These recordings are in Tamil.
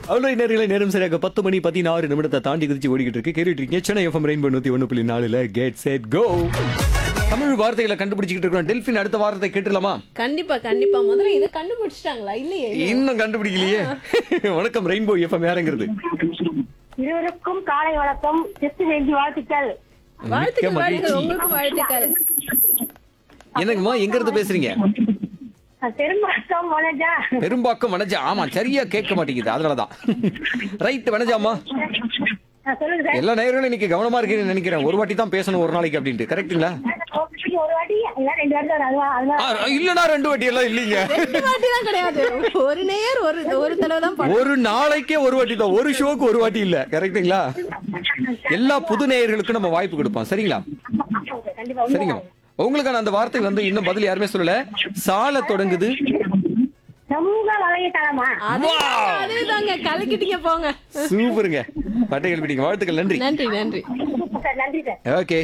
அவ்வளோ நேரங்களை நேரம் சரியாக பத்து மணி பதினாறு நிமிடத்தை தாண்டி குதிச்சு ஓடிக்கிட்டு இருக்கு கேட்டுட்டு இருக்கீங்க சென்னை எஃப்எம் ரெயின்போ நூத்தி ஒன்று புள்ளி நாலுல கெட் செட் கோ தமிழ் வார்த்தைகளை கண்டுபிடிச்சிக்கிட்டு இருக்கோம் டெல்பின் அடுத்த வார்த்தை கேட்டுலாமா கண்டிப்பா கண்டிப்பா முதல்ல இதை கண்டுபிடிச்சிட்டாங்களா இல்லையே இன்னும் கண்டுபிடிக்கலையே வணக்கம் ரெயின்போ எஃப்எம் யாருங்கிறது இருவருக்கும் காலை வணக்கம் கிறிஸ்து ஜெயந்தி வாழ்த்துக்கள் வாழ்த்துக்கள் மகிழ்ச்சி. வாழ்த்துக்கள் உங்களுக்கும் வாழ்த்துக்கள் என்னங்கம்மா எங்க இருந்து பேசுறீங்க பெரும்பாக்கம் வணஜா பெரும்பாக்கம் வனஜா ஆமா சரியா கேட்க மாட்டேங்குது அதனாலதான் ரைட் வனஜாமா சொல்லுங்க சார் எல்லா நேரங்களும் இன்னைக்கு கவனமா இருக்கீங்கன்னு நினைக்கிறேன் ஒரு வாட்டி தான் பேசணும் ஒரு நாளைக்கு அப்படின்ட்டு கரெக்ட்டுங்களா ஒரு வாட்டி இல்ல ரெண்டு வாட்டி தான் அதுவா அதுதான் ஆ, இல்லனா ரெண்டு வாட்டி எல்லாம் இல்லீங்க ரெண்டு வாட்டிலாம் கிடையாது ஒரு நேர் ஒரு ஒரு தடவை தான் பண்ணணும். ஒரு நாளைக்கே ஒரு வாட்டி தான் ஒரு ஷோக்கு ஒரு வாட்டி இல்ல கரெக்ட்டுங்களா எல்லா புது நேயர்களுக்கும் நம்ம வாய்ப்பு கொடுப்போம் சரிங்களா கண்டிப்பா சரிங்க உங்களுக்கான அந்த வார்த்தை வந்து இன்னும் பதில் யாருமே சொல்லல சால தொடங்குது சமூக வலைத்தளமா அதேதாங்க, அதேதாங்க கலக்கிட்டீங்க போங்க சூப்பருங்க பட்டைகள் பிடிங்க வாழ்த்துக்கள் நன்றி நன்றி நன்றி சார் நன்றி சார் ஓகே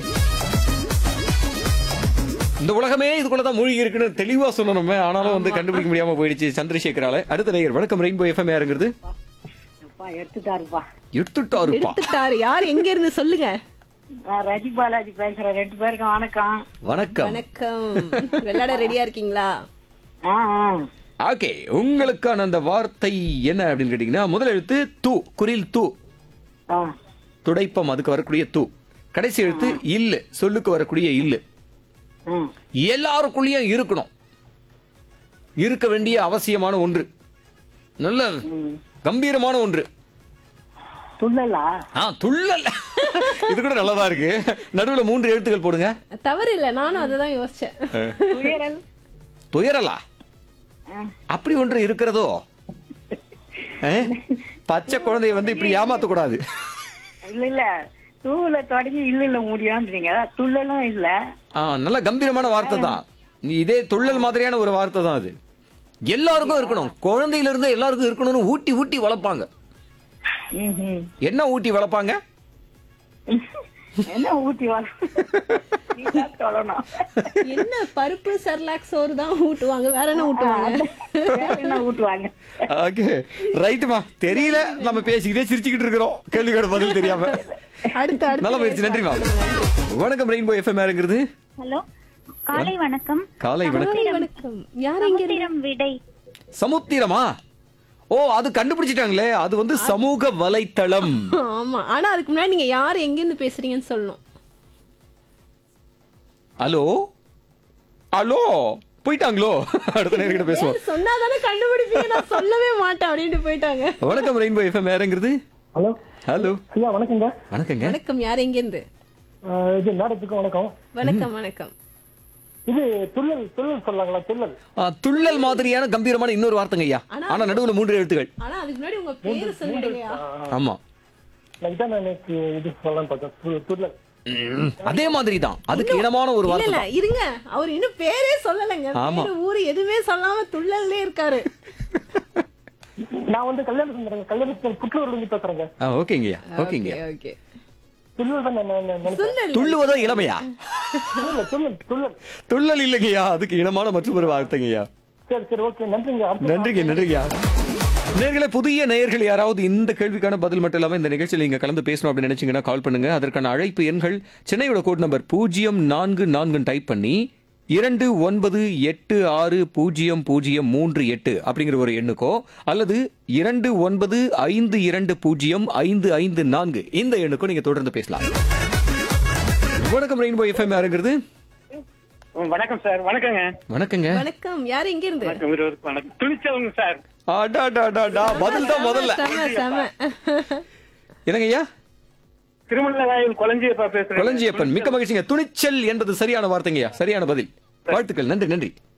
இந்த உலகமே இதுக்குள்ளதான் மூழ்கி இருக்குன்னு தெளிவா சொல்லணுமே ஆனாலும் வந்து கண்டுபிடிக்க முடியாம போயிடுச்சு சந்திரசேகரால அடுத்த நேயர் வணக்கம் ரெயின்போ எஃப்எம் யாருங்கிறது அப்பா எடுத்துட்டாருப்பா எடுத்துட்டாருப்பா எடுத்துட்டாரு யார் எங்க இருந்து சொல்லுங்க நான் ரஜி பாலாஜி பேசுறேன் ரெண்டு பேருக்கும் வணக்கம் வணக்கம் வணக்கம் விளையாட ரெடியா இருக்கீங்களா ஆ ஆ. ஓகே உங்களுக்கான அந்த வார்த்தை என்ன அப்படின்னு கேட்டீங்கன்னா முதல் எழுத்து தூ குரில் தூ ஆ துடைப்பம் அதுக்கு வரக்கூடிய தூ கடைசி எழுத்து இல்லு சொல்லுக்கு வரக்கூடிய இல்லு ம் எல்லாருக்குள்ளேயும் இருக்கணும் இருக்க வேண்டிய அவசியமான ஒன்று நல்ல கம்பீரமான ஒன்று துள்ளலா ஆ துள்ளல் இது கூட நல்லதா இருக்கு நடுவுல மூன்று எழுத்துக்கள் போடுங்க தவறு இல்ல நானும் அததான் யோசிச்சேன் துயரல் துயரலா அப்படி ஒன்று இருக்கிறதோ ஆ? பச்சை குழந்தைய வந்து இப்படி ஏமாத்த கூடாது இல்ல இல்ல தூவில தொடங்கி இல்ல இல்ல முடியான்றீங்க துள்ளலும் இல்ல ஆ நல்ல கம்பீரமான வார்த்தை தான் நீ இதே துள்ளல் மாதிரியான ஒரு வார்த்தை தான் அது எல்லாருக்கும் இருக்கணும் குழந்தையில இருந்து எல்லாருக்கும் இருக்கணும்னு ஊட்டி ஊட்டி வளர்ப்பாங்க ம், ம். என்ன ஊட்டி வளர்ப்பாங்க என்ன ஊட்டி வர நீதான் சொல்லணும் என்ன பருப்பு சர்லாக் சோறு தான் ஊட்டுவாங்க வேற என்ன ஊட்டுவாங்க வேற என்ன ஊட்டுவாங்க ஓகே ரைட்டுமா தெரியல நம்ம பேசிக்கிட்டே சிரிச்சுக்கிட்டு இருக்கிறோம் கேள்வியோட பதில் தெரியாம அடுத்து அடுத்து நல்ல முயற்சி நன்றிமா வணக்கம் ரெயின்போ எஃப்எம் யாருங்கிறது ஹலோ காலை வணக்கம் காலை வணக்கம் வணக்கம் யார் எங்க இருந்து சமுத்திரம் விடை சமுத்திரமா ஓ அது கண்டுபிடிச்சிட்டாங்களே அது வந்து சமூக வலைத்தளம் ஆமா ஆனா அதுக்கு முன்னாடி நீங்க யார் எங்க இருந்து பேசுறீங்கன்னு சொல்லணும் ஹலோ ஹலோ போயிட்டாங்களோ அடுத்த நேரம் பேசுவோம் சொன்னாதானே கண்டுபிடிப்பீங்க நான் சொல்லவே மாட்டேன் அப்படின்ட்டு போயிட்டாங்க வணக்கம் ரெயின்போ எஃப்எம் யாருங்கிறது ஹலோ ஹலோ ஐயா வணக்கங்க வணக்கங்க வணக்கம் யார் எங்க இருந்து ஆஹ் இது மேடத்துக்கு வணக்கம் வணக்கம் வணக்கம் இது துள்ளல் துள்ளல் சொல்லாங்களா துள்ளல் ஆ, துள்ளல் மாதிரியான கம்பீரமான இன்னொரு வார்த்தைங்க ஐயா ஆனா நடுவுல மூன்று எழுத்துகள் ஆனா அதுக்கு முன்னாடி உங்க பேரு சொல்லிடுங்கயா ஆமா நான் இதான் நான் எனக்கு இது சொல்லலாம்னு பார்த்தேன் து- துள்ளல் ம், அதே மாதிரி தான் அதுக்கு இனமான ஒரு இல்ல வார்த்தை இல்ல தான். இருங்க அவர் இன்னும் பேரே சொல்லலைங்க ஆமா. பேரு ஊரு எதுவுமே சொல்லாம துள்ளல்லே இருக்காரு நான் வந்து கல்யாணம் செஞ்சுறேங்க கல்யாணத்துக்கு புற்றூர்ல இருந்து பேசுறேங்க ஆ ஓகேங்கய்யா ஓகேங்க ஓகே துள்ளல் தான் நான் நான் நினைச்சேன் துள்ளல் துள்ளுவதோ இளமையா துள்ளல் துள்ளல் துள்ளல் துள்ளல் இல்லைங்கய்யா அதுக்கு இனமான மற்றும் ஒரு வார்த்தைங்கய்யா சரி சரி ஓகே நன்றிங்க அடுத்த நன்றிங்க நன்றிங்கய்யா நேர்களே புதிய நேயர்கள் யாராவது இந்த கேள்விக்கான பதில் மட்டும் இல்லாம இந்த நிகழ்ச்சியில் நீங்க கலந்து பேசணும் அப்படின்னு நினைச்சீங்கன்னா கால் பண்ணுங்க அதற்கான அழைப்பு எண்கள் சென்னையோட கோட் நம்பர் பூஜ்ஜியம் நான்கு நான்கு டைப் பண்ணி இரண்டு ஒன்பது எட்டு ஆறு பூஜ்ஜியம் பூஜ்ஜியம் மூன்று எட்டு அப்படிங்கிற ஒரு எண்ணுக்கோ அல்லது இரண்டு ஒன்பது ஐந்து இரண்டு பூஜ்ஜியம் ஐந்து ஐந்து நான்கு இந்த எண்ணுக்கோ நீங்க தொடர்ந்து பேசலாம் வணக்கம் ரெயின்போ எஃப்எம் யாருங்கிறது வணக்கம் சார் வணக்கங்க வணக்கங்க வணக்கம் யார் எங்க இருந்து வணக்கம் இருவருக்கும் வணக்கம் துணிச்சவங்க சார் அடாடாடாடா, பதில் தான் முதல்ல செம செம என்னங்க ஐயா திருமணராயல் குழஞ்சியப்பா பேசுறேன் கொளஞ்சியப்பன் மிக்க மகிழ்ச்சிங்க துணிச்சல் என்பது சரியான வார்த்தைங்கய்யா சரியான பதில் வாழ்த்துக்கள் நன்றி நன்றி